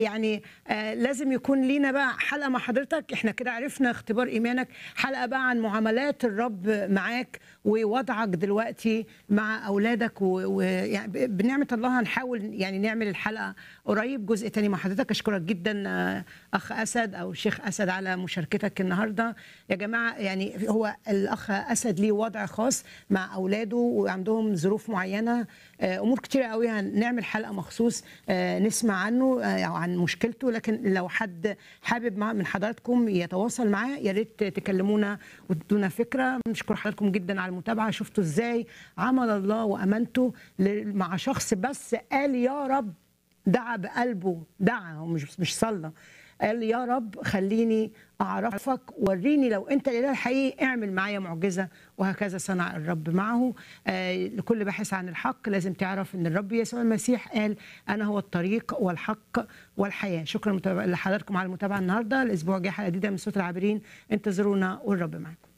يعني آه لازم يكون لينا بقى حلقه مع حضرتك احنا كده عرفنا اختبار ايمانك حلقه بقى عن معاملات الرب معاك ووضعك دلوقتي مع اولادك ويعني بنعمه الله هنحاول يعني نعمل الحلقه قريب جزء تاني مع حضرتك اشكرك جدا آه اخ اسد او الشيخ اسد على مشاركتك النهارده يا جماعه يعني هو الاخ اسد ليه وضع خاص مع اولاده وعندهم ظروف معينه آه امور كتيره قوي هنعمل حلقه مخصوص آه نسمع عنه آه او عن مشكلته لكن لو حد حابب مع من حضراتكم يتواصل معاه يا ريت تكلمونا وتدونا فكره بنشكر حضراتكم جدا على المتابعه شفتوا ازاي عمل الله وامانته مع شخص بس قال يا رب دعا بقلبه دعا هو مش مش صلى قال يا رب خليني اعرفك وريني لو انت الاله الحقيقي اعمل معايا معجزه وهكذا صنع الرب معه آه لكل باحث عن الحق لازم تعرف ان الرب يسوع المسيح قال انا هو الطريق والحق والحياه شكرا لحضراتكم على المتابعه النهارده الاسبوع الجاي حلقه جديده من صوت العابرين انتظرونا والرب معكم